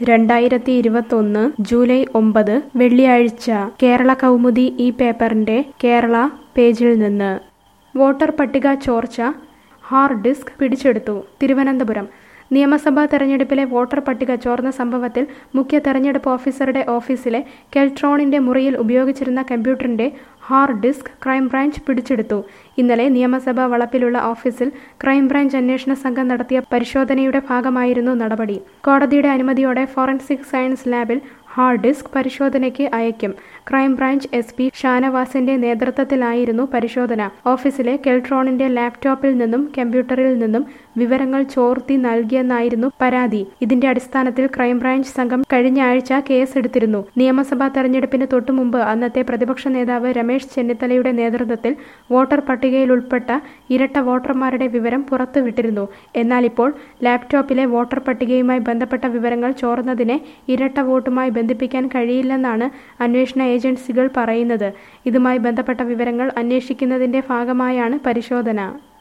രണ്ടായിരത്തി ഇരുപത്തൊന്ന് ജൂലൈ ഒമ്പത് വെള്ളിയാഴ്ച കേരള കൗമുദി ഈ പേപ്പറിന്റെ കേരള പേജിൽ നിന്ന് വോട്ടർ പട്ടിക ചോർച്ച ഹാർഡ് ഡിസ്ക് പിടിച്ചെടുത്തു തിരുവനന്തപുരം നിയമസഭാ തെരഞ്ഞെടുപ്പിലെ വോട്ടർ പട്ടിക ചോർന്ന സംഭവത്തിൽ മുഖ്യ തെരഞ്ഞെടുപ്പ് ഓഫീസറുടെ ഓഫീസിലെ കെൽട്രോണിന്റെ മുറിയിൽ ഉപയോഗിച്ചിരുന്ന കമ്പ്യൂട്ടറിന്റെ ഹാർഡ് ഡിസ്ക് ക്രൈംബ്രാഞ്ച് പിടിച്ചെടുത്തു ഇന്നലെ നിയമസഭാ വളപ്പിലുള്ള ഓഫീസിൽ ക്രൈംബ്രാഞ്ച് അന്വേഷണ സംഘം നടത്തിയ പരിശോധനയുടെ ഭാഗമായിരുന്നു നടപടി കോടതിയുടെ അനുമതിയോടെ ഫോറൻസിക് സയൻസ് ലാബിൽ ഹാർഡ് ഡിസ്ക് പരിശോധനയ്ക്ക് അയക്കും ക്രൈംബ്രാഞ്ച് എസ് പി ഷാനവാസിന്റെ നേതൃത്വത്തിലായിരുന്നു പരിശോധന ഓഫീസിലെ കെൽട്രോണിന്റെ ലാപ്ടോപ്പിൽ നിന്നും കമ്പ്യൂട്ടറിൽ നിന്നും വിവരങ്ങൾ ചോർത്തി നൽകിയെന്നായിരുന്നു പരാതി ഇതിന്റെ അടിസ്ഥാനത്തിൽ ക്രൈംബ്രാഞ്ച് സംഘം കഴിഞ്ഞ ആഴ്ച കേസെടുത്തിരുന്നു നിയമസഭാ തെരഞ്ഞെടുപ്പിന് തൊട്ടുമുമ്പ് അന്നത്തെ പ്രതിപക്ഷ നേതാവ് രമേശ് ചെന്നിത്തലയുടെ നേതൃത്വത്തിൽ വോട്ടർ പട്ടികയിൽ ഉൾപ്പെട്ട ഇരട്ട വോട്ടർമാരുടെ വിവരം പുറത്തുവിട്ടിരുന്നു എന്നാൽ ഇപ്പോൾ ലാപ്ടോപ്പിലെ വോട്ടർ പട്ടികയുമായി ബന്ധപ്പെട്ട വിവരങ്ങൾ ചോർന്നതിനെ ഇരട്ട വോട്ടുമായി ബന്ധിപ്പിക്കാൻ കഴിയില്ലെന്നാണ് അന്വേഷണ ഏജൻസികൾ പറയുന്നത് ഇതുമായി ബന്ധപ്പെട്ട വിവരങ്ങൾ അന്വേഷിക്കുന്നതിന്റെ ഭാഗമായാണ് പരിശോധന